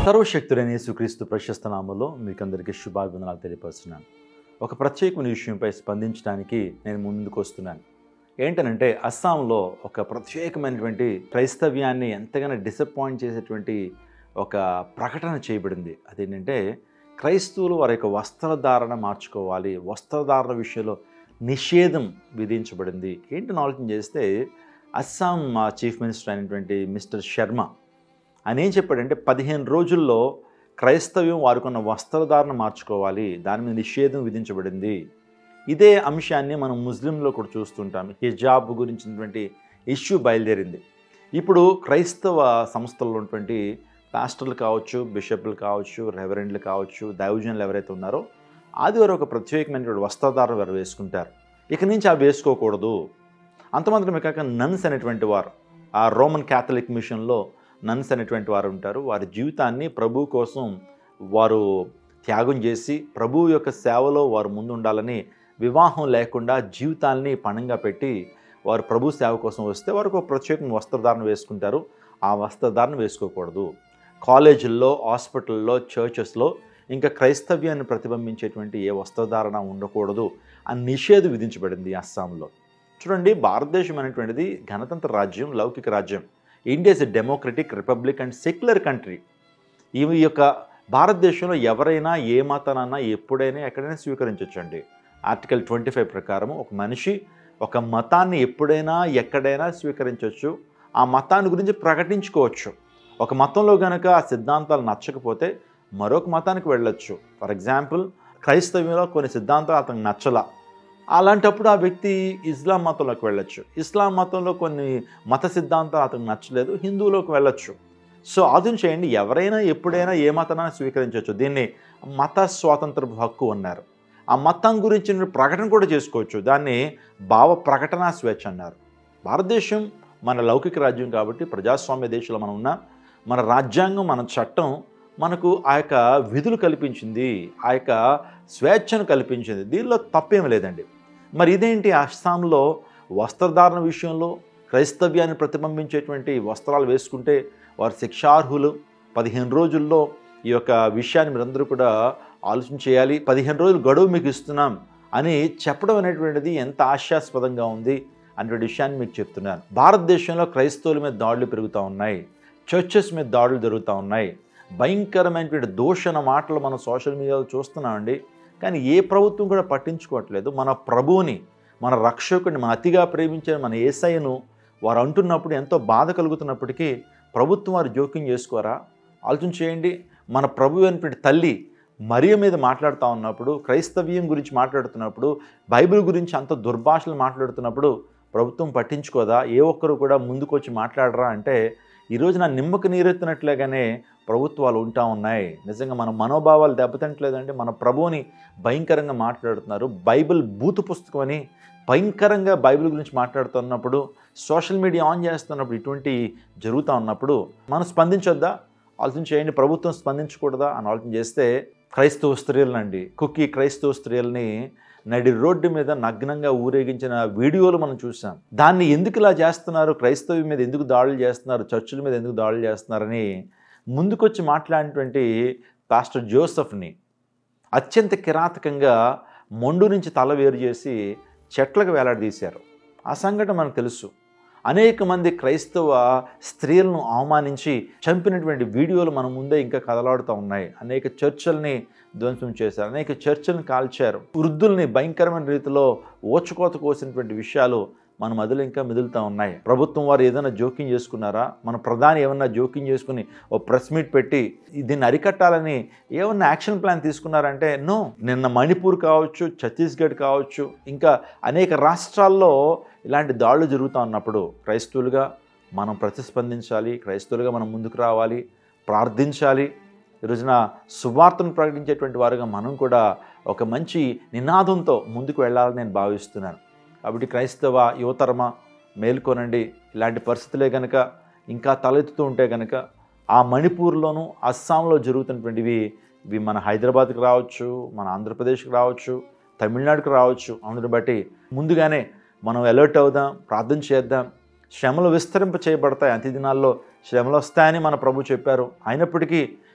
సర్వశక్తుడైన యేసుక్రీస్తు ప్రశస్త నామంలో మీకు అందరికీ శుభాభివందనాలు తెలియపరుస్తున్నాను ఒక ప్రత్యేకమైన విషయంపై స్పందించడానికి నేను ముందుకు వస్తున్నాను ఏంటనంటే అస్సాంలో ఒక ప్రత్యేకమైనటువంటి క్రైస్తవ్యాన్ని ఎంతగానో డిసప్పాయింట్ చేసేటువంటి ఒక ప్రకటన చేయబడింది అదేంటంటే క్రైస్తవులు వారి యొక్క వస్త్రధారణ మార్చుకోవాలి వస్త్రధారణ విషయంలో నిషేధం విధించబడింది ఏంటని ఆలోచన చేస్తే అస్సాం మా చీఫ్ మినిస్టర్ అయినటువంటి మిస్టర్ శర్మ ఆయన ఏం చెప్పాడంటే పదిహేను రోజుల్లో క్రైస్తవ్యం వారికున్న వస్త్రధారణ మార్చుకోవాలి దాని మీద నిషేధం విధించబడింది ఇదే అంశాన్ని మనం ముస్లింలో కూడా చూస్తుంటాం హిజాబ్ గురించినటువంటి ఇష్యూ బయలుదేరింది ఇప్పుడు క్రైస్తవ సంస్థల్లో ఉన్నటువంటి పాస్టర్లు కావచ్చు బిషప్లు కావచ్చు రెవరెండ్లు కావచ్చు దైవజనులు ఎవరైతే ఉన్నారో ఆదివారం ఒక ప్రత్యేకమైనటువంటి వస్త్రధారణ వారు వేసుకుంటారు ఇక నుంచి అవి వేసుకోకూడదు అంతమాత్రమే కాక నన్స్ అనేటువంటి వారు ఆ రోమన్ క్యాథలిక్ మిషన్లో నన్స్ అనేటువంటి వారు ఉంటారు వారి జీవితాన్ని ప్రభు కోసం వారు త్యాగం చేసి ప్రభు యొక్క సేవలో వారు ముందుండాలని వివాహం లేకుండా జీవితాల్ని పణంగా పెట్టి వారు ప్రభు సేవ కోసం వస్తే వారికి ఒక ప్రత్యేక వస్త్రధారణ వేసుకుంటారు ఆ వస్త్రధారణ వేసుకోకూడదు కాలేజీల్లో హాస్పిటల్లో చర్చెస్లో ఇంకా క్రైస్తవ్యాన్ని ప్రతిబింబించేటువంటి ఏ వస్త్రధారణ ఉండకూడదు అని నిషేధం విధించబడింది అస్సాంలో చూడండి భారతదేశం అనేటువంటిది గణతంత్ర రాజ్యం లౌకిక రాజ్యం India is a democratic republic and secular country ఈ యొక్క భారతదేశంలో ఎవరైనా ఏ మతానన్నా ఎప్పుడైనా ఎక్కడైనా స్వీకరించవచ్చండి ఆర్టికల్ ట్వంటీ ఫైవ్ ప్రకారం ఒక మనిషి ఒక మతాన్ని ఎప్పుడైనా ఎక్కడైనా స్వీకరించవచ్చు ఆ మతాన్ని గురించి ప్రకటించుకోవచ్చు ఒక మతంలో కనుక ఆ సిద్ధాంతాలు నచ్చకపోతే మరొక మతానికి వెళ్ళొచ్చు ఫర్ ఎగ్జాంపుల్ క్రైస్తవ్యంలో కొన్ని సిద్ధాంతాలు అతనికి నచ్చలా అలాంటప్పుడు ఆ వ్యక్తి ఇస్లాం మతంలోకి వెళ్ళొచ్చు ఇస్లాం మతంలో కొన్ని మత సిద్ధాంతాలు అతనికి నచ్చలేదు హిందువులోకి వెళ్ళొచ్చు సో ఆలోచన చేయండి ఎవరైనా ఎప్పుడైనా ఏ మతాన్ని స్వీకరించవచ్చు దీన్ని మత స్వాతంత్ర హక్కు అన్నారు ఆ మతం గురించిన ప్రకటన కూడా చేసుకోవచ్చు దాన్ని భావ ప్రకటన స్వేచ్ఛ అన్నారు భారతదేశం మన లౌకిక రాజ్యం కాబట్టి ప్రజాస్వామ్య దేశంలో మనం ఉన్న మన రాజ్యాంగం మన చట్టం మనకు ఆ యొక్క విధులు కల్పించింది ఆ యొక్క స్వేచ్ఛను కల్పించింది దీనిలో తప్పేమీ లేదండి మరి ఇదేంటి అస్సాంలో వస్త్రధారణ విషయంలో క్రైస్తవ్యాన్ని ప్రతిబింబించేటువంటి వస్త్రాలు వేసుకుంటే వారు శిక్షార్హులు పదిహేను రోజుల్లో ఈ యొక్క విషయాన్ని మీరందరూ కూడా ఆలోచన చేయాలి పదిహేను రోజులు గడువు మీకు ఇస్తున్నాం అని చెప్పడం అనేటువంటిది ఎంత ఆశాస్పదంగా ఉంది అనేటువంటి విషయాన్ని మీకు చెప్తున్నాను భారతదేశంలో క్రైస్తవుల మీద దాడులు పెరుగుతూ ఉన్నాయి చర్చెస్ మీద దాడులు జరుగుతూ ఉన్నాయి భయంకరమైనటువంటి దూషణ మాటలు మనం సోషల్ మీడియాలో చూస్తున్నామండి కానీ ఏ ప్రభుత్వం కూడా పట్టించుకోవట్లేదు మన ప్రభువుని మన రక్షకుడిని మన అతిగా ప్రేమించిన మన ఏసైను వారు అంటున్నప్పుడు ఎంతో బాధ కలుగుతున్నప్పటికీ ప్రభుత్వం వారు జోక్యం చేసుకోరా ఆలోచన చేయండి మన ప్రభు అయినటువంటి తల్లి మరియ మీద మాట్లాడుతూ ఉన్నప్పుడు క్రైస్తవ్యం గురించి మాట్లాడుతున్నప్పుడు బైబిల్ గురించి అంత దుర్భాషలు మాట్లాడుతున్నప్పుడు ప్రభుత్వం పట్టించుకోదా ఏ ఒక్కరు కూడా ముందుకొచ్చి మాట్లాడరా అంటే ఈరోజు నా నిమ్మకు నీరెత్తినట్లుగానే ప్రభుత్వాలు ఉంటా ఉన్నాయి నిజంగా మన మనోభావాలు దెబ్బతింటలేదంటే మన ప్రభువుని భయంకరంగా మాట్లాడుతున్నారు బైబిల్ బూతు పుస్తకం అని భయంకరంగా బైబిల్ గురించి మాట్లాడుతున్నప్పుడు సోషల్ మీడియా ఆన్ చేస్తున్నప్పుడు ఇటువంటి జరుగుతూ ఉన్నప్పుడు మనం స్పందించొద్దా ఆలోచన చేయండి ప్రభుత్వం స్పందించకూడదా అని ఆలోచన చేస్తే క్రైస్తవ స్త్రీలనండి కుక్కీ క్రైస్తవ స్త్రీలని నడి రోడ్డు మీద నగ్నంగా ఊరేగించిన వీడియోలు మనం చూసాం దాన్ని ఎందుకు ఇలా చేస్తున్నారు క్రైస్తవం మీద ఎందుకు దాడులు చేస్తున్నారు చర్చిల మీద ఎందుకు దాడులు చేస్తున్నారని ముందుకొచ్చి మాట్లాడినటువంటి పాస్టర్ జోసఫ్ని అత్యంత కిరాతకంగా మొండు నుంచి తల వేరు చేసి చెట్లకు వేలాడదీశారు ఆ సంఘటన మనకు తెలుసు అనేక మంది క్రైస్తవ స్త్రీలను అవమానించి చంపినటువంటి వీడియోలు మన ముందే ఇంకా కదలాడుతూ ఉన్నాయి అనేక చర్చల్ని ధ్వంసం చేశారు అనేక చర్చలను కాల్చారు వృద్ధుల్ని భయంకరమైన రీతిలో ఓచుకోత కోసినటువంటి విషయాలు మన మధ్యలో ఇంకా మిదులుతూ ఉన్నాయి ప్రభుత్వం వారు ఏదైనా జోక్యం చేసుకున్నారా మన ప్రధాని ఏమన్నా జోక్యం చేసుకుని ఓ ప్రెస్ మీట్ పెట్టి దీన్ని అరికట్టాలని ఏమన్నా యాక్షన్ ప్లాన్ తీసుకున్నారంటే నో నిన్న మణిపూర్ కావచ్చు ఛత్తీస్గఢ్ కావచ్చు ఇంకా అనేక రాష్ట్రాల్లో ఇలాంటి దాడులు జరుగుతూ ఉన్నప్పుడు క్రైస్తవులుగా మనం ప్రతిస్పందించాలి క్రైస్తవులుగా మనం ముందుకు రావాలి ప్రార్థించాలి ఈ రోజున సువార్తను ప్రకటించేటువంటి వారుగా మనం కూడా ఒక మంచి నినాదంతో ముందుకు వెళ్ళాలని నేను భావిస్తున్నాను కాబట్టి క్రైస్తవ యువతరమ మేల్కొనండి ఇలాంటి పరిస్థితులే కనుక ఇంకా తలెత్తుతూ ఉంటే కనుక ఆ మణిపూర్లోను అస్సాంలో జరుగుతున్నటువంటివి ఇవి మన హైదరాబాద్కి రావచ్చు మన ఆంధ్రప్రదేశ్కి రావచ్చు తమిళనాడుకి రావచ్చు అందుని బట్టి ముందుగానే మనం అలర్ట్ అవుదాం ప్రార్థన చేద్దాం శ్రమలు విస్తరింప చేయబడతాయి అంత్య దినాల్లో శ్రమలు వస్తాయని మన ప్రభు చెప్పారు అయినప్పటికీ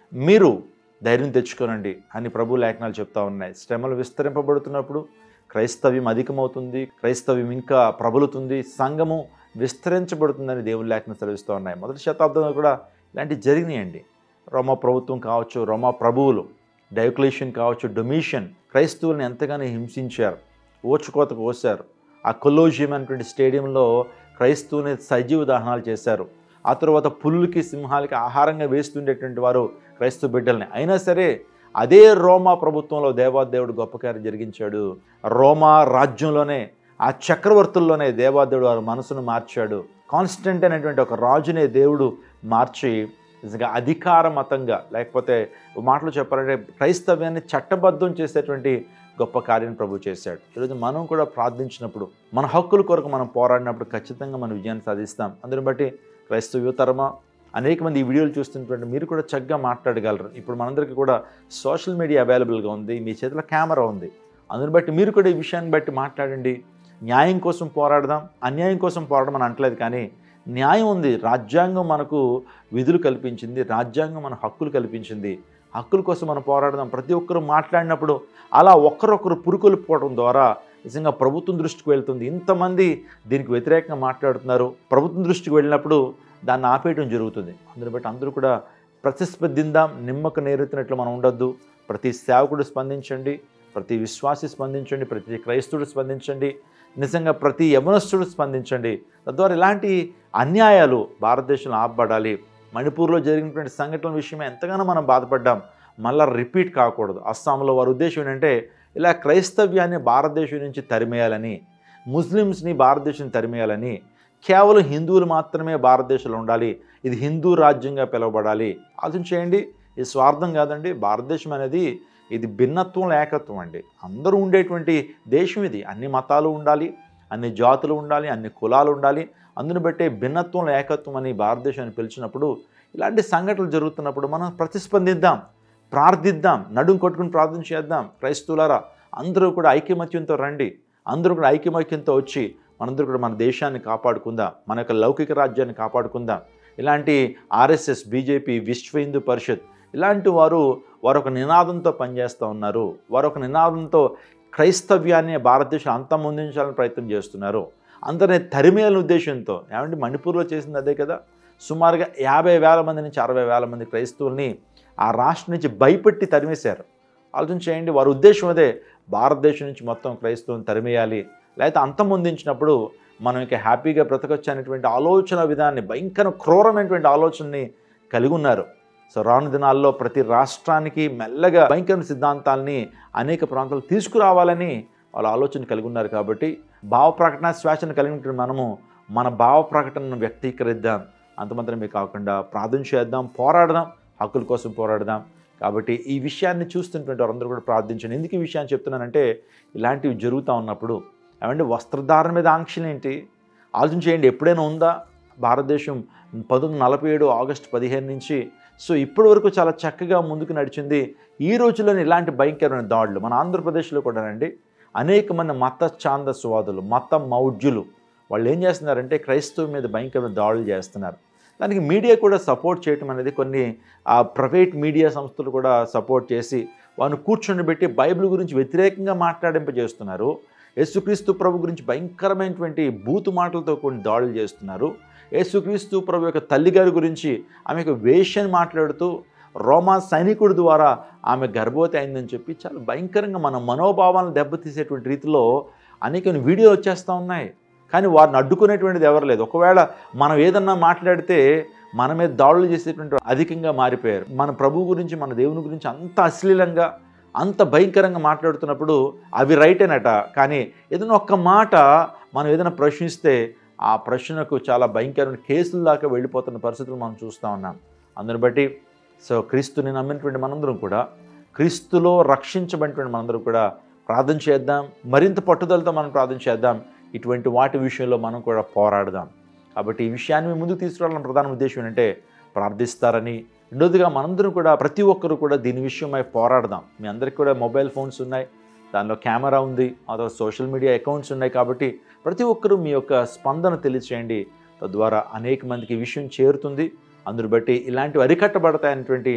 మీరు ధైర్యం తెచ్చుకోనండి అని ప్రభు లేఖనాలు చెప్తా ఉన్నాయి శ్రమలు విస్తరింపబడుతున్నప్పుడు క్రైస్తవ్యం అధికమవుతుంది క్రైస్తవ్యం ఇంకా ప్రబలుతుంది సంఘము విస్తరించబడుతుందని దేవుని లేఖనం సెలవిస్తూ ఉన్నాయి మొదటి శతాబ్దంలో కూడా ఇలాంటివి జరిగినాయండి రోమా ప్రభుత్వం కావచ్చు రోమా ప్రభువులు డైక్లేషన్ కావచ్చు డొమిషన్ క్రైస్తవులను ఎంతగానో హింసించారు ఓచుకోత కోసారు ఆ కొలోజియం అనేటువంటి స్టేడియంలో క్రైస్తవుని సజీవ దహనాలు చేశారు ఆ తర్వాత పులులకి సింహాలకి ఆహారంగా వేస్తుండేటువంటి వారు క్రైస్తవ బిడ్డల్ని అయినా సరే అదే రోమా ప్రభుత్వంలో దేవాదేవుడు గొప్ప కార్యం జరిగించాడు రోమా రాజ్యంలోనే ఆ చక్రవర్తుల్లోనే దేవాదేవుడు వారి మనసును మార్చాడు కాన్స్టెంట్ అనేటువంటి ఒక రాజునే దేవుడు మార్చి నిజంగా అధికార మతంగా లేకపోతే మాటలు చెప్పాలంటే క్రైస్తవ్యాన్ని చట్టబద్ధం చేసేటువంటి గొప్ప కార్యం ప్రభు చేశాడు ఈరోజు మనం కూడా ప్రార్థించినప్పుడు మన హక్కుల కొరకు మనం పోరాడినప్పుడు ఖచ్చితంగా మనం విజయాన్ని సాధిస్తాం అందుని బట్టి క్రైస్తవ యువతరమా అనేక మంది ఈ వీడియోలు చూస్తున్నటువంటి మీరు కూడా చక్కగా మాట్లాడగలరు ఇప్పుడు మనందరికీ కూడా సోషల్ మీడియా అవైలబుల్గా ఉంది మీ చేతిలో కెమెరా ఉంది అందుని బట్టి మీరు కూడా ఈ విషయాన్ని బట్టి మాట్లాడండి న్యాయం కోసం పోరాడదాం అన్యాయం కోసం పోరాడడం అని అంటలేదు కానీ న్యాయం ఉంది రాజ్యాంగం మనకు విధులు కల్పించింది రాజ్యాంగం మన హక్కులు కల్పించింది హక్కుల కోసం మనం పోరాడదాం ప్రతి ఒక్కరు మాట్లాడినప్పుడు అలా ఒక్కరొకరు పురుకొల్పుకోవడం ద్వారా నిజంగా ప్రభుత్వం దృష్టికి వెళ్తుంది ఇంతమంది దీనికి వ్యతిరేకంగా మాట్లాడుతున్నారు ప్రభుత్వం దృష్టికి వెళ్ళినప్పుడు దాన్ని ఆపేయడం జరుగుతుంది అందుని బట్టి అందరూ కూడా ప్రతిస్పందిందాం నిమ్మక నేరెత్తినట్లు మనం ఉండొద్దు ప్రతి సేవకుడు స్పందించండి ప్రతి విశ్వాసి స్పందించండి ప్రతి క్రైస్తవుడు స్పందించండి నిజంగా ప్రతి యవనస్తుడు స్పందించండి తద్వారా ఇలాంటి అన్యాయాలు భారతదేశంలో ఆపబడాలి మణిపూర్లో జరిగినటువంటి సంఘటనల విషయమే ఎంతగానో మనం బాధపడ్డాం మళ్ళా రిపీట్ కాకూడదు అస్సాంలో వారి ఉద్దేశం ఏంటంటే ఇలా క్రైస్తవ్యాన్ని భారతదేశం నుంచి తరిమేయాలని ముస్లిమ్స్ని భారతదేశం తరిమేయాలని కేవలం హిందువులు మాత్రమే భారతదేశంలో ఉండాలి ఇది హిందూ రాజ్యంగా పిలువబడాలి ఆలోచన చేయండి ఇది స్వార్థం కాదండి భారతదేశం అనేది ఇది భిన్నత్వం ఏకత్వం అండి అందరూ ఉండేటువంటి దేశం ఇది అన్ని మతాలు ఉండాలి అన్ని జాతులు ఉండాలి అన్ని కులాలు ఉండాలి అందుని బట్టే భిన్నత్వంలో ఏకత్వం అని భారతదేశాన్ని పిలిచినప్పుడు ఇలాంటి సంఘటనలు జరుగుతున్నప్పుడు మనం ప్రతిస్పందిద్దాం ప్రార్థిద్దాం నడుం కొట్టుకుని ప్రార్థన చేద్దాం క్రైస్తవులారా అందరూ కూడా ఐకమత్యంతో రండి అందరూ కూడా ఐకమత్యంతో వచ్చి మనందరూ కూడా మన దేశాన్ని కాపాడుకుందాం మన యొక్క లౌకిక రాజ్యాన్ని కాపాడుకుందాం ఇలాంటి ఆర్ఎస్ఎస్ బీజేపీ విశ్వ హిందూ పరిషత్ ఇలాంటి వారు వారు ఒక నినాదంతో పనిచేస్తూ ఉన్నారు వారు ఒక నినాదంతో క్రైస్తవ్యాన్ని భారతదేశం అంతమొందించాలని ప్రయత్నం చేస్తున్నారు అందరినీ తరిమేయాలని ఉద్దేశంతో ఏమంటే మణిపూర్లో చేసింది అదే కదా సుమారుగా యాభై వేల మంది నుంచి అరవై వేల మంది క్రైస్తవుల్ని ఆ రాష్ట్రం నుంచి భయపెట్టి తరిమేశారు ఆలోచన చేయండి వారి ఉద్దేశం అదే భారతదేశం నుంచి మొత్తం క్రైస్తవుని తరిమేయాలి లేకపోతే అంతమొందించినప్పుడు మనం ఇక హ్యాపీగా బ్రతకొచ్చు అనేటువంటి ఆలోచన విధాన్ని భయంకర క్రూరమైనటువంటి ఆలోచనని కలిగి ఉన్నారు సో రాను దినాల్లో ప్రతి రాష్ట్రానికి మెల్లగా భయంకర సిద్ధాంతాలని అనేక ప్రాంతాలు తీసుకురావాలని వాళ్ళ ఆలోచన కలిగి ఉన్నారు కాబట్టి భావ ప్రకటన శ్వాసను కలిగిన మనము మన భావ ప్రకటనను వ్యక్తీకరిద్దాం అంత మాత్రమే కాకుండా ప్రార్థన చేద్దాం పోరాడదాం హక్కుల కోసం పోరాడదాం కాబట్టి ఈ విషయాన్ని చూస్తున్నటువంటి వారందరూ కూడా ప్రార్థించండి ఎందుకు ఈ విషయాన్ని చెప్తున్నానంటే ఇలాంటివి జరుగుతూ ఉన్నప్పుడు ఏమంటే వస్త్రధారణ మీద ఆంక్షలు ఏంటి ఆలోచన చేయండి ఎప్పుడైనా ఉందా భారతదేశం పంతొమ్మిది నలభై ఏడు ఆగస్టు పదిహేను నుంచి సో ఇప్పటి వరకు చాలా చక్కగా ముందుకు నడిచింది ఈ రోజుల్లోనే ఇలాంటి భయంకరమైన దాడులు మన ఆంధ్రప్రదేశ్లో కూడానండి అనేక మంది మత ఛాందస్వాదులు మత మౌఢ్యులు వాళ్ళు ఏం చేస్తున్నారంటే క్రైస్తవ మీద భయంకరమైన దాడులు చేస్తున్నారు దానికి మీడియా కూడా సపోర్ట్ చేయటం అనేది కొన్ని ఆ ప్రైవేట్ మీడియా సంస్థలు కూడా సపోర్ట్ చేసి వారిని కూర్చొని పెట్టి బైబిల్ గురించి వ్యతిరేకంగా మాట్లాడింపజేస్తున్నారు యేసుక్రీస్తు ప్రభు గురించి భయంకరమైనటువంటి బూతు మాటలతో కొన్ని దాడులు చేస్తున్నారు యేసుక్రీస్తు ప్రభు యొక్క తల్లిగారి గురించి ఆమె యొక్క వేష్యని మాట్లాడుతూ రోమా సైనికుడి ద్వారా ఆమె గర్భవతి అయిందని చెప్పి చాలా భయంకరంగా మన మనోభావాలను దెబ్బతీసేటువంటి రీతిలో అనేక వీడియోలు వచ్చేస్తూ ఉన్నాయి కానీ వారిని అడ్డుకునేటువంటిది ఎవరు లేదు ఒకవేళ మనం ఏదన్నా మాట్లాడితే మన మీద దాడులు చేసేటువంటి అధికంగా మారిపోయారు మన ప్రభు గురించి మన దేవుని గురించి అంత అశ్లీలంగా అంత భయంకరంగా మాట్లాడుతున్నప్పుడు అవి రైటేనట కానీ ఏదైనా ఒక్క మాట మనం ఏదైనా ప్రశ్నిస్తే ఆ ప్రశ్నకు చాలా భయంకరమైన కేసుల దాకా వెళ్ళిపోతున్న పరిస్థితులు మనం చూస్తూ ఉన్నాం అందుని బట్టి సో క్రీస్తుని నమ్మినటువంటి మనందరం కూడా క్రీస్తులో రక్షించబడినటువంటి మనందరం కూడా ప్రార్థన చేద్దాం మరింత పట్టుదలతో మనం ప్రార్థన చేద్దాం ఇటువంటి వాటి విషయంలో మనం కూడా పోరాడదాం కాబట్టి ఈ విషయాన్ని మీ ముందుకు తీసుకురావాలని ప్రధాన ఉద్దేశం ఏంటంటే ప్రార్థిస్తారని రెండోదిగా మనందరం కూడా ప్రతి ఒక్కరు కూడా దీని విషయమై పోరాడదాం మీ అందరికీ కూడా మొబైల్ ఫోన్స్ ఉన్నాయి దానిలో కెమెరా ఉంది ఆ తర్వాత సోషల్ మీడియా అకౌంట్స్ ఉన్నాయి కాబట్టి ప్రతి ఒక్కరూ మీ యొక్క స్పందన తెలియచేయండి తద్వారా అనేక మందికి ఈ విషయం చేరుతుంది అందును బట్టి ఇలాంటివి అరికట్టబడతాయనేటువంటి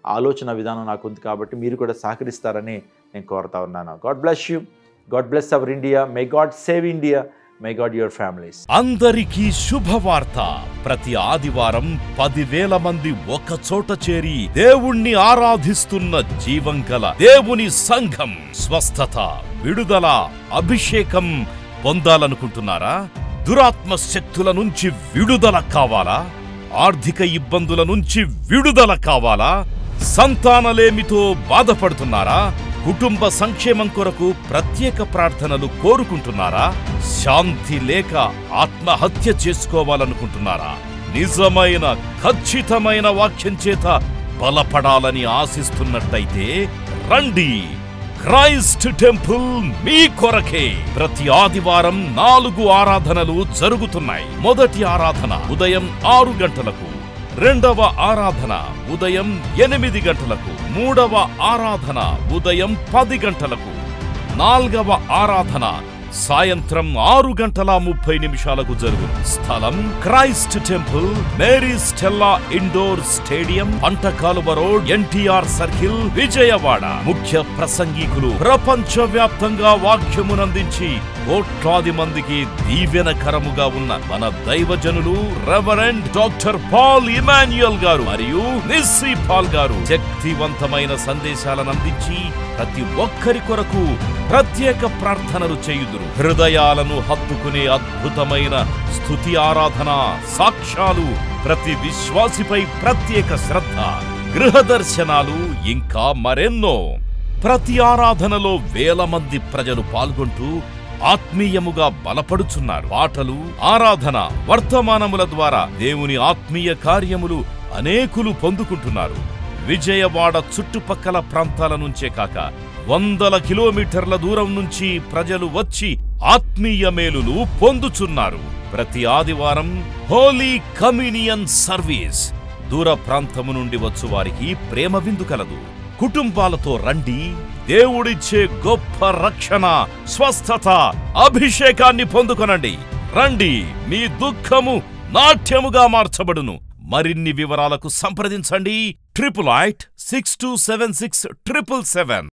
ఆలోచన విధానం నాకు ఉంది కాబట్టి మీరు కూడా సహకరిస్తారని నేను కోరుతా ఉన్నాను God bless you God bless our India may God save India may God your families అందరికీ శుభవార్త ప్రతి ఆదివారం పదివేల మంది ఒక చోట చేరి దేవుణ్ణి ఆరాధిస్తున్న జీవం గల దేవుని సంఘం స్వస్థత విడుదల అభిషేకం పొందాలనుకుంటున్నారా దురాత్మ శక్తుల నుంచి విడుదల కావాలా ఆర్థిక ఇబ్బందుల నుంచి విడుదల కావాలా సంతానలేమితో బాధపడుతున్నారా కుటుంబ సంక్షేమం కొరకు ప్రత్యేక ప్రార్థనలు కోరుకుంటున్నారా శాంతి లేక ఆత్మహత్య చేసుకోవాలనుకుంటున్నారా నిజమైన ఖచ్చితమైన వాక్యం చేత బలపడాలని ఆశిస్తున్నట్టయితే రండి క్రైస్ట్ టెంపుల్ మీ కొరకే ప్రతి ఆదివారం నాలుగు ఆరాధనలు జరుగుతున్నాయి మొదటి ఆరాధన ఉదయం ఆరు గంటలకు రెండవ ఆరాధన ఉదయం ఎనిమిది గంటలకు మూడవ ఆరాధన ఉదయం పది గంటలకు నాల్గవ ఆరాధన సాయంత్రం ఆరు గంటల ముప్పై నిమిషాలకు జరుగు స్థలం Christ temple Mary Stella indoor stadium Pantakaluva road NTR circle Vijayawada ముఖ్య ప్రసంగికులు ప్రపంచ వ్యాప్తంగా వాక్యమునందించి కోట్లాది మందికి దీవెనకరముగా ఉన్న మన దైవజనులు రెవరెండ్ డాక్టర్ పాల్ ఇమాన్యుయల్ గారు మరియు నిస్సీ పాల్ గారు శక్తివంతమైన సందేశాలను అందించి ప్రతి ఒక్కరి కొరకు ప్రత్యేక ప్రార్థనలు చేయుదురు హృదయాలను హత్తుకునే అద్భుతమైన స్తుతి ఆరాధన సాక్ష్యాలు ప్రతి విశ్వాసిపై ప్రత్యేక శ్రద్ధ గృహ దర్శనాలు ఇంకా మరెన్నో ప్రతి ఆరాధనలో వేల మంది ప్రజలు పాల్గొంటూ ఆత్మీయముగా బలపడుచున్నారు పాటలు ఆరాధన వర్తమానముల ద్వారా దేవుని ఆత్మీయ కార్యములు అనేకులు పొందుకుంటున్నారు విజయవాడ చుట్టుపక్కల ప్రాంతాల నుంచే కాక వందల కిలోమీటర్ల దూరం నుంచి ప్రజలు వచ్చి ఆత్మీయ మేలులు పొందుచున్నారు ప్రతి ఆదివారం హోలీ కమ్యూనియన్ సర్వీస్ దూర ప్రాంతము నుండి వచ్చు వారికి ప్రేమ విందు కలదు కుటుంబాలతో రండి దేవుడిచ్చే గొప్ప రక్షణ స్వస్థత అభిషేకాన్ని పొందుకొనండి రండి మీ దుఃఖము నాట్యముగా మార్చబడును మరిన్ని వివరాలకు సంప్రదించండి triple eight six two seven six triple seven